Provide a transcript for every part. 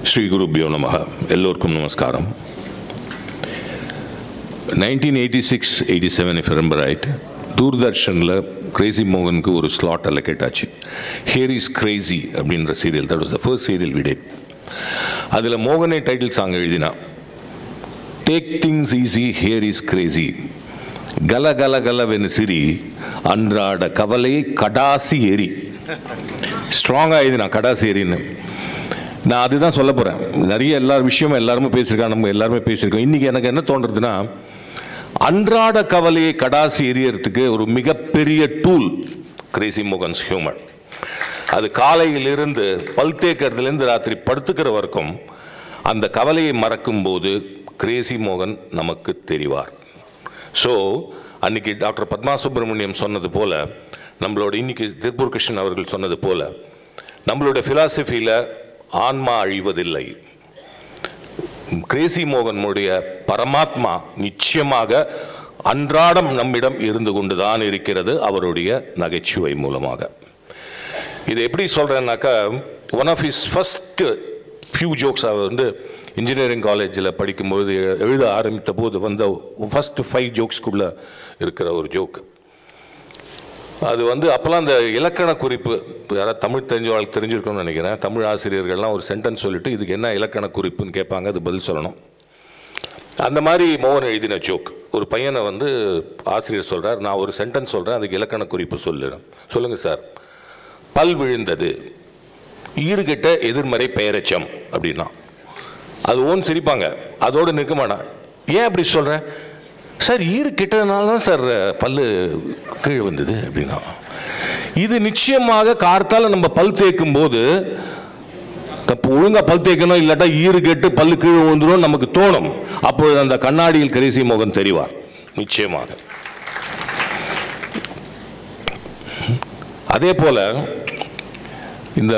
ஸ்ரீ குருபியோ நமக எல்லோருக்கும் நமஸ்காரம் nineteen eighty six eighty seven if remember right தூர்தர்ஷனில் கிரேசி மோகனுக்கு ஒரு ஸ்லாட் allocate ஆச்சு ஹியர் இஸ் கிரேசி அப்படின்ற serial that was the first serial விடே அதில் மோகனே டைட்டில் சாங் எழுதினா take things easy here is Crazy கல கல கலவென்னு சிரி அன்றாட கவலையை கடாசி எரி ஸ்ட்ராங்காக எழுதினா கடாசி எரின்னு நான் அதுதான் சொல்ல போகிறேன் நிறைய எல்லா விஷயமும் எல்லாருமே பேசியிருக்காங்க நம்ம எல்லாருமே பேசியிருக்கோம் இன்றைக்கி எனக்கு என்ன தோன்றதுன்னா அன்றாட கவலையை கடாசி எரியறதுக்கு ஒரு மிகப்பெரிய டூல் கிரேசி மோகன்ஸ் ஹியூமர் அது காலையிலிருந்து பல் தேக்கிறதுலேருந்து ராத்திரி படுத்துக்கிற வரைக்கும் அந்த கவலையை மறக்கும்போது கிரேசி மோகன் நமக்கு தெரிவார் ஸோ அன்னைக்கு டாக்டர் பத்மா சுப்பிரமணியம் சொன்னது போல நம்மளோட இன்னைக்கு திருப்பூர் கிருஷ்ணன் அவர்கள் சொன்னது போல நம்மளோட ஃபிலாசபியில் ஆன்மா அழிவதில்லை கிரேசி மோகனுடைய பரமாத்மா நிச்சயமாக அன்றாடம் நம்மிடம் இருந்து கொண்டுதான் இருக்கிறது அவருடைய நகைச்சுவை மூலமாக இது எப்படி சொல்கிறேன்னாக்கா one of his first few jokes அவர் வந்து இன்ஜினியரிங் காலேஜில் படிக்கும்போது எழுத ஆரம்பித்த போது வந்த ஃபஸ்ட்டு ஃபைவ் ஜோக்ஸ்க்குள்ளே இருக்கிற ஒரு ஜோக் அது வந்து அப்போல்லாம் அந்த இலக்கண குறிப்பு யாராவது தமிழ் தெரிஞ்சவங்களுக்கு தெரிஞ்சிருக்கணும்னு நினைக்கிறேன் தமிழ் ஆசிரியர்கள்லாம் ஒரு சென்டென்ஸ் சொல்லிட்டு இதுக்கு என்ன இலக்கண குறிப்புன்னு கேட்பாங்க அது பதில் சொல்லணும் அந்த மாதிரி மோகன் எழுதின ஜோக் ஒரு பையனை வந்து ஆசிரியர் சொல்கிறார் நான் ஒரு சென்டென்ஸ் சொல்கிறேன் அதுக்கு இலக்கண குறிப்பு சொல்லுறேன் சொல்லுங்கள் சார் பல் விழுந்தது ஈறுகெட்ட எதிர்மறை பெயரச்சம் அப்படின்னா அது ஓன் சிரிப்பாங்க அதோடு நிற்க மாட்டான் ஏன் அப்படி சொல்கிறேன் சார் ஈறு கெட்டதுனால தான் சார் பல்லு கீழே வந்தது அப்படின்னா இது நிச்சயமாக கார்த்தால நம்ம பல் தேய்க்கும் போது இப்போ ஒழுங்காக பல் தேய்க்கணும் இல்லாட்டா ஈறு கெட்டு பல்லு கீழே விழுந்துரும் நமக்கு தோணும் அப்பொழுது அந்த கண்ணாடியில் கரிசி மோகன் தெரிவார் நிச்சயமாக அதே போல இந்த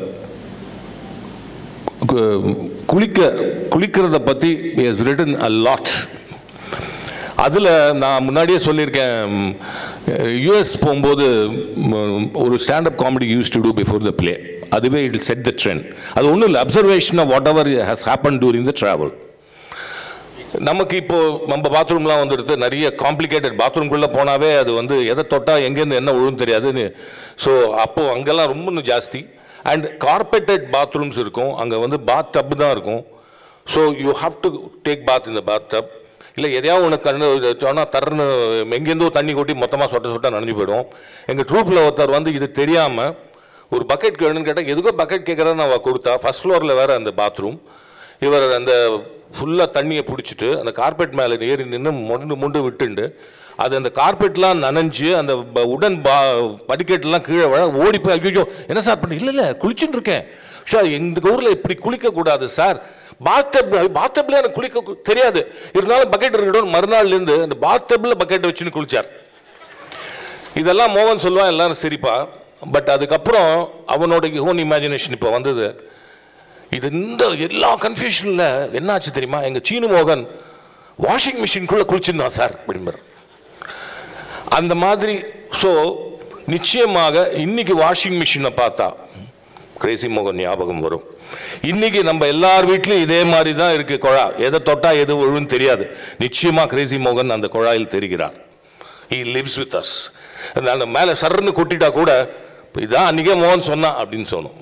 கு- குளிக்க குளிக்கிறத பற்றி இஸ் ரிட்டன் அ லாட் அதில் நான் முன்னாடியே சொல்லியிருக்கேன் யூஎஸ் போகும்போது ம், ஒரு standup comedy use to do before the play அதுவே இட் செட் த ட்ரெண்ட் அது ஒன்றும் இல்லை observation of whatever has happen during the travel நமக்கு இப்போ நம்ம பாத்ரூம்லாம் வந்துடுது நிறைய காம்ப்ளிகேட்டட் பாத்ரூம்குள்ளே போனாவே அது வந்து எதை தொட்டால் எங்கேருந்து என்ன விழும் தெரியாதுன்னு ஸோ அப்போது அங்கெல்லாம் ரொம்ப இன்னும் ஜாஸ்தி அண்ட் கார்பெட்டட் பாத்ரூம்ஸ் இருக்கும் அங்கே வந்து பாத் டப் தான் இருக்கும் so you have to take bath இந்த பாத் டப் இல்லை எதையாவது ஒன்று கண்ணு சொன்னால் தரன்னு எங்கேருந்தோ தண்ணி கொட்டி மொத்தமாக சொட்ட சொட்ட நனைஞ்சு போயிடும் எங்கள் ட்ரூப்பில் ஒருத்தர் வந்து இது தெரியாமல் ஒரு பக்கெட் வேணும்னு கேட்டால் எதுக்கோ பக்கெட் கேட்குறேன்னு நான் கொடுத்தா ஃபர்ஸ்ட் ஃப்ளோரில் வேறு அந்த பாத்ரூம் இவர் அந்த ஃபுல்லாக தண்ணியை பிடிச்சிட்டு அந்த கார்பெட் மேலே ஏறி நின்று மொண்டு முண்டு விட்டுண்டு அது அந்த கார்பெட்லாம் நனைஞ்சு அந்த ப- உடன் பா படிக்கட்டுலாம் கீழே விழ ஓடி போய் ஐயோ என்ன சார் பண்ண இல்லை இல்லை குளிச்சுட்டு இருக்கேன் சார் எங்கள் ஊரில் இப்படி குளிக்கக்கூடாது சார் பாத்தப் பாத்தப்ல எனக்கு குளிக்க கு- தெரியாது இருந்தாலும் பக்கெட் இருக்கட்டும் மறுநாள்லேருந்து அந்த பாத்தப்பில் பக்கெட் வச்சுன்னு குளிச்சார் இதெல்லாம் மோகன் சொல்லுவான் எல்லாரும் சிரிப்பா பட் அதுக்கப்புறம் அவனோட ஓன் இமேஜினேஷன் இப்போ வந்தது இது இந்த எல்லா கன்ஃபியூஷனில் என்னாச்சு தெரியுமா எங்கள் சீனு மோகன் வாஷிங் மிஷின்குள்ளே குளிச்சிருந்தான் சார் அப்படிம்பார் அந்த மாதிரி ஸோ நிச்சயமாக இன்னைக்கு வாஷிங் மிஷினை பார்த்தா கிரேசி மோகன் ஞாபகம் வரும் இன்னைக்கு நம்ம எல்லார் வீட்லையும் இதே மாதிரி தான் இருக்கு குழா எதை தொட்டா எது விழுன்னு தெரியாது நிச்சயமா கிரேசி மோகன் அந்த குழாயில் தெரிகிறார் ஹி லிவ்ஸ் வித் அஸ் அந்த மேலே சர்ன்னு கொட்டிட்டா கூட இதான் அன்றைக்கே மோகன் சொன்னான் அப்படின்னு சொன்னோம்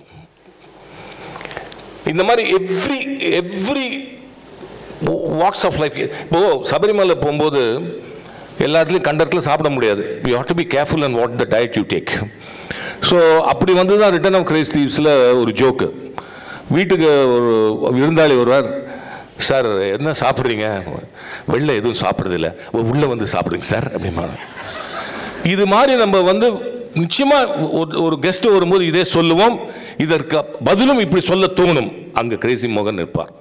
இந்த மாதிரி every every walks of life இப்போ சபரிமலை போகும்போது எல்லா இடத்துலையும் கண்ட இடத்துல சாப்பிட முடியாது you have to be careful and what the diet you take so அப்படி வந்து தான் ரிட்டர்ன் ஆஃப் கிரைஸ் தீவ்ஸில் ஒரு ஜோக்கு வீட்டுக்கு ஒரு விருந்தாளி வருவார் சார் என்ன சாப்பிட்றீங்க வெளில எதுவும் சாப்பிட்றதில்ல உள்ளே வந்து சாப்பிடுங்க சார் அப்படிமா இது மாதிரி நம்ம வந்து நிச்சயமா ஒரு ஒரு கெஸ்ட் வரும்போது இதே சொல்லுவோம் இதற்கு பதிலும் இப்படி சொல்ல தோணும் அங்க கிரேசி மோகன் நிற்பார்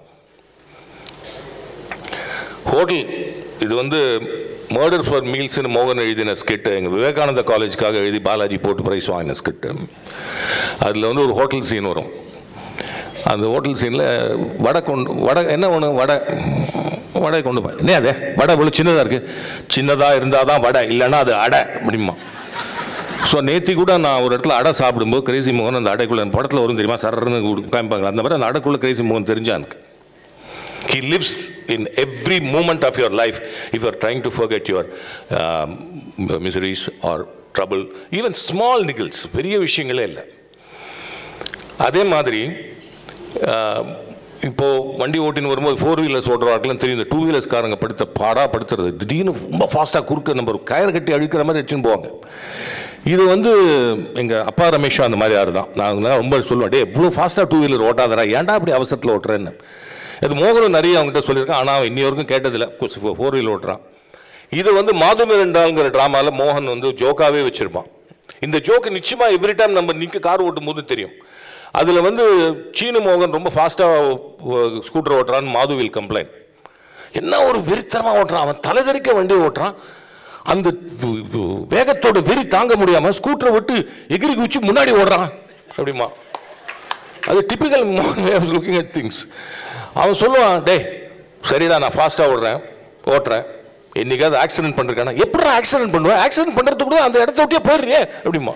ஹோட்டல் இது வந்து மர்டர் ஃபார் மீல்ஸ்னு மோகன் எழுதின ஸ்கிட்டு எங்கள் விவேகானந்தா காலேஜுக்காக எழுதி பாலாஜி போட்டு ப்ரைஸ் வாங்கின ஸ்கிட்டு அதில் வந்து ஒரு ஹோட்டல் சீன் வரும் அந்த ஹோட்டல் சீனில் வடை கொண்டு வடை என்ன ஒன்று வடை வடை கொண்டு போய் என்ன அது வடை இவ்வளோ சின்னதாக இருக்குது சின்னதாக இருந்தால் தான் வடை இல்லைன்னா அது அடை அப்படிமா ஸோ நேத்தி கூட நான் ஒரு இடத்துல அடை சாப்பிடும்போது கிரேசி மோகன் அந்த அடைக்குள்ள அந்த படத்தில் வரும் தெரியுமா சரன்னு காமிப்பாங்க அந்த மாதிரி அந்த அடைக்குள்ள கிரேசி மோகன் தெரிஞ்சா எனக்கு He lives in every moment of your life if you are trying to forget your um, miseries or trouble. Even small niggles, பெரிய விஷயங்களே இல்லை அதே மாதிரி ஆஹ், இப்போ வண்டி ஓட்டின்னு வரும்போது ஃபோர் வீலர்ஸ் ஓட்டுறவர்களும் தெரியும் இந்த டூ வீலர்ஸ்காரங்க படுத்த பாடா படுத்துறது திடீர்னு ரொம்ப ஃபாஸ்ட்டாக குறுக்க நம்ம ஒரு கயிறு கட்டி அழுக்கிற மாதிரி அடிச்சுன்னு போவாங்க இது வந்து எங்கள் அப்பா ரமேஷும் அந்த மாதிரி யாரு தான் நான் ரொம்ப சொல்லுவேன் டே எவ்வளோ ஃபாஸ்ட்டாக டூ வீலர் ஓட்டாதடா ஏன்டா அப்படி அவசரத்தில் ஓட்டுறேன்னு அது மோகனும் நிறைய அவங்ககிட்ட சொல்லியிருக்கேன் ஆனால் இன்னி வரைக்கும் கேட்டதில்லை ஃபோர் வீலர் ஓட்டுறான் இது வந்து மாதுமிரண்டாங்கிற ட்ராமாவில் மோகன் வந்து ஜோக்காவே வச்சிருப்பான் இந்த ஜோக்கு நிச்சயமா எவ்ரி டைம் நம்ம நிற்க கார் ஓட்டும் போது தெரியும் அதில் வந்து சீனு மோகன் ரொம்ப ஃபாஸ்ட்டாக ஸ்கூட்டர் ஓட்டுறான்னு மாதுவில் கம்ப்ளைண்ட் என்ன ஒரு வெறித்தனமாக ஓட்டுறான் அவன் தலைதறிக்க வண்டி ஓட்டுறான் அந்த து- து- வேகத்தோட வெறி தாங்க முடியாம ஸ்கூட்டரை விட்டு எகிரி குச்சி முன்னாடி ஓடுறான் அப்படிமா அது typical way of looking at things அவன் சொல்லுவான் டேய் சரிடா நான் ஃபாஸ்ட்டாக ஓடுறேன் ஓட்டுறேன் என்னைக்காவது ஆக்சிடென்ட் பண்ணிருக்கானா எப்படா ஆக்சிடென்ட் பண்ணுவேன் ஆக்சிடென்ட் பண்ணுறதுக்கு கூட அந்த இடத்த விட்டே போயிடுறியே அப்படிமா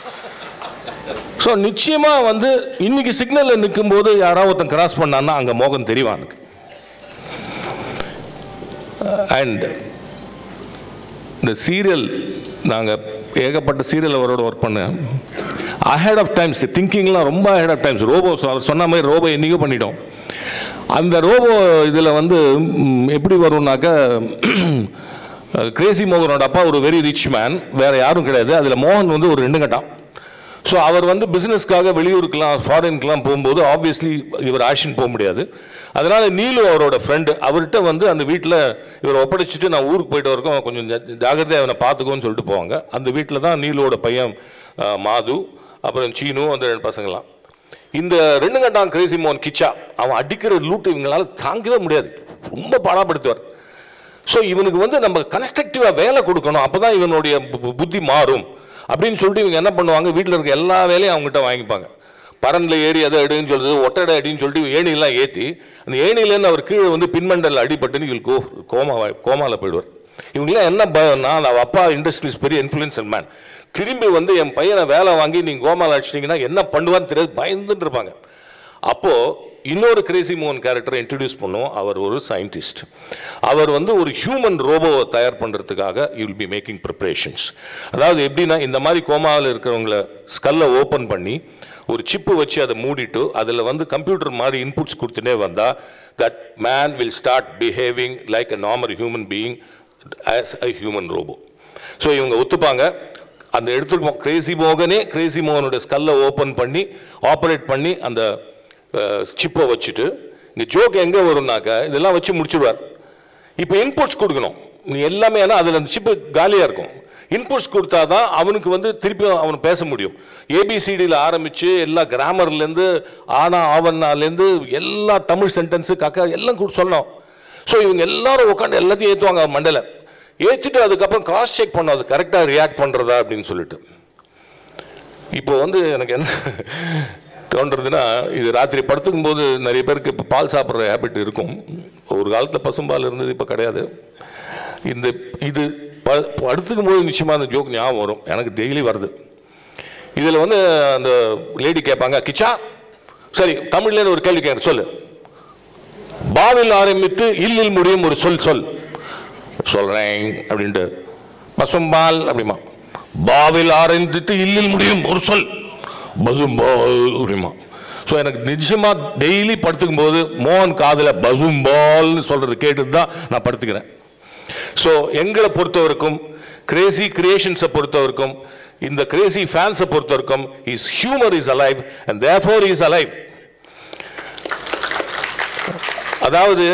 ஸோ நிச்சயமாக வந்து இன்னைக்கு சிக்னலில் நிற்கும்போது யாராவது ஒருத்தன் கிராஸ் பண்ணான்னா அங்கே மோகன் தெரிவான் எனக்கு அண்ட் இந்த சீரியல் நாங்கள் ஏகப்பட்ட சீரியல் அவரோட ஒர்க் பண்ணேன் அஹெட் ஆஃப் டைம்ஸ் திங்கிங்லாம் ரொம்ப அஹெட் ஆஃப் டைம்ஸ் ரோபோ சொன்ன மாதிரி ரோபோ என்னைக்கோ பண்ணிட்டோம் அந்த ரோபோ இதில் வந்து ம், எப்படி வரும்னாக்க கிரேசி மோகனோட அப்பா ஒரு வெரி ரிச் மேன் வேற யாரும் கிடையாது அதில் மோகன் வந்து ஒரு ரெண்டு கட்டான் ஸோ அவர் வந்து பிஸ்னஸ்க்காக வெளியூருக்கெல்லாம் ஃபாரின்க்கெலாம் போகும்போது ஆப்வியஸ்லி இவர் ஆக்ஷன் போக முடியாது அதனால நீலு அவரோட ஃப்ரெண்டு அவர்கிட்ட வந்து அந்த வீட்டில் இவரை ஒப்படைச்சிட்டு நான் ஊருக்கு போயிட்டு வரைக்கும் கொஞ்சம் ஜா- ஜாக்கிரதையா அவனை பார்த்துக்கோன்னு சொல்லிட்டு போவாங்க அந்த வீட்டில் தான் நீலுவோட பையன் அஹ், மாது அப்புறம் சீனு அந்த ரெண்டு பசங்களாம் இந்த ரெண்டு கண்டான் கிரேசி மோகன் கிச்சா அவன் அடிக்கிற லூட்டு இவங்களால தாங்கவே முடியாது ரொம்ப பாடாப்படுத்துவார் ஸோ இவனுக்கு வந்து நம்ம கன்ஸ்ட்ரக்டிவாக வேலை கொடுக்கணும் அப்போ தான் இவனுடைய பு- பு- புத்தி மாறும் அப்படின்னு சொல்லிட்டு இவங்க என்ன பண்ணுவாங்க வீட்டில் இருக்க எல்லா வேலையும் அவங்ககிட்ட வாங்கிப்பாங்க பரனில் ஏறி அதை எடுன்னு சொல்றது ஒட்டடை அடின்னு சொல்லிட்டு ஏணியெல்லாம் ஏற்றி அந்த ஏணியிலேருந்து அவர் கீழே வந்து பின்மண்டல் அடிபட்டுன்னு இவள் கோ கோமா கோமாவில் போயிடுவார் இவங்களாம் என்ன பயம்னா அவ அப்பா இண்டஸ்ட்ரீஸ் பெரிய இன்ஃப்ளூயன்சர் மேன் திரும்பி வந்து என் பையனை வேலை வாங்கி நீங்கள் கோமாவில் அடிச்சிட்டிங்கன்னா என்ன பண்ணுவான்னு தெரியாது பயந்துட்டு இருப்பாங்க அப்போ இன்னொரு கிரேசி மோகன் கேரக்டரை இன்ட்ரடியூஸ் பண்ணுவோம் அவர் ஒரு சயின்டிஸ்ட் அவர் வந்து ஒரு ஹியூமன் ரோபோவை தயார் பண்ணுறதுக்காக you will be making preparations அதாவது எப்படின்னா இந்த மாதிரி கோமாவில் இருக்கிறவங்கள ஸ்கல்லை ஓப்பன் பண்ணி ஒரு சிப்பு வச்சு அதை மூடிட்டு அதில் வந்து கம்ப்யூட்டர் மாதிரி இன்புட்ஸ் கொடுத்துட்டே வந்தால் that man will start behaving like a normal human being as a human robot so இவங்க ஒத்துப்பாங்க அந்த எடுத்துருக்கோம் கிரேசி மோகனே கிரேசி மோகனோட ஸ்கல்லை ஓப்பன் பண்ணி ஆப்ரேட் பண்ணி அந்த சிப்பை வச்சுட்டு இங்கே ஜோக் எங்கே வரும்னாக்க இதெல்லாம் வச்சு முடிச்சிடுவார் இப்போ இன்புட்ஸ் கொடுக்கணும் நீ எல்லாமே ஏன்னா அதில் அந்த சிப்பு காலியாக இருக்கும் இன்புட்ஸ் கொடுத்தா தான் அவனுக்கு வந்து திருப்பி அவன் பேச முடியும் ஏபிசிடியில் ஆரம்பித்து எல்லா கிராமர்லேருந்து ஆனா ஆவண்ணாலேருந்து எல்லா தமிழ் சென்டென்ஸு கக்கா எல்லாம் கூட சொல்லணும் ஸோ இவங்க எல்லாரும் உட்காந்து எல்லாத்தையும் ஏற்றுவாங்க மண்டல ஏற்றிட்டு அதுக்கப்புறம் கிராஸ் செக் பண்ணோம் அது கரெக்டாக ரியாக்ட் பண்ணுறதா அப்படின்னு சொல்லிட்டு இப்போ வந்து எனக்கு என்ன தோன்றதுன்னா இது ராத்திரி படுத்துக்கும் போது நிறைய பேருக்கு இப்போ பால் சாப்பிட்ற ஹேபிட் இருக்கும் ஒரு காலத்தில் பசும்பால் இருந்தது இப்போ கிடையாது இந்த இது ப படுத்துக்கும் போது நிச்சயமாக அந்த ஜோக் ஞாபகம் வரும் எனக்கு டெய்லி வருது இதில் வந்து அந்த லேடி கேட்பாங்க கிச்சா சரி தமிழ்லேருந்து ஒரு கேள்வி கேட்குறேன் சொல்லு பாவில் ஆரம்பித்து இல்லில் முடியும் ஒரு சொல் சொல் சொல்றேன் அப்படின்ட்டு பசும்பால் அப்படிமா பாவில் ஆரம்பித்து இல்லில் முடியும் ஒரு சொல் பசும்பால் அப்படிமா ஸோ எனக்கு நிஜமா டெய்லி படுத்துக்கும் போது மோகன் காதில் பசும்பால்னு சொல்றது கேட்டுட்டு தான் நான் படுத்துக்கிறேன் ஸோ எங்களை பொறுத்தவரைக்கும் கிரேசி கிரியேஷன்ஸை பொறுத்தவரைக்கும் இந்த கிரேசி ஃபேன்ஸை பொறுத்தவரைக்கும் is humour is alive and therefore is alive அதாவது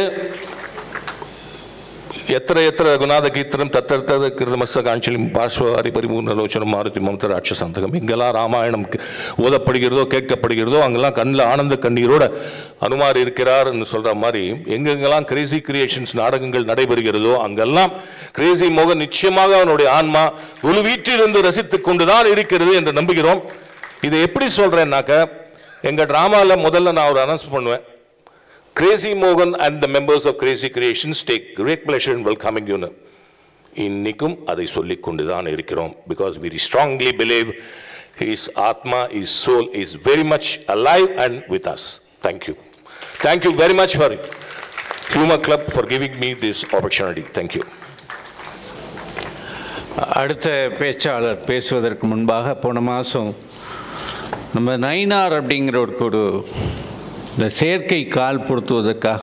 ఎత్ర ఎత్ర రఘునాథ కీర్తనం తత్తర్త కృతమస్త காஞ்சலிம் பார்ஸ்வரி பரிபூர்ணலோச்சனம் மாருதி மமத ராட்சசந்தகம் எங்கெல்லாம் ராமாயணம் கே- ஓதப்படுகிறதோ கேட்கப்படுகிறதோ அங்கெல்லாம் கண்ணில் ஆனந்த கண்ணீரோட அனுமார் இருக்கிறார்னு சொல்ற மாதிரி எங்கெங்கெல்லாம் கிரேசி கிரியேஷன்ஸ் நாடகங்கள் நடைபெறுகிறதோ அங்கெல்லாம் கிரேசி மோகன் நிச்சயமாக அவனுடைய ஆன்மா குரு வீட்டிலிருந்து ரசித்துக் கொண்டுதான் இருக்கிறது என்று நம்புகிறோம் இதை எப்படி சொல்றேன்னாக்க எங்க டிராமால முதல்ல நான் ஒரு அனௌன்ஸ் பண்ணுவேன் Crazy Mohan and the members of Crazy Creations take great pleasure in welcoming you. இன்னைக்கும் அதை சொல்லிக் கொண்டு தான் இருக்கிறோம் because we strongly believe his atma his soul is very much alive and with us thank you thank you very much for humor club for giving me this opportunity thank you அடுத்த பேச்சாளர் பேசுவதற்கு முன்பாக போன மாதம் நம்ம நைனார் அப்படிங்கிற ஒரு ஒரு இந்த செயற்கை கால் பொருத்துவதற்காக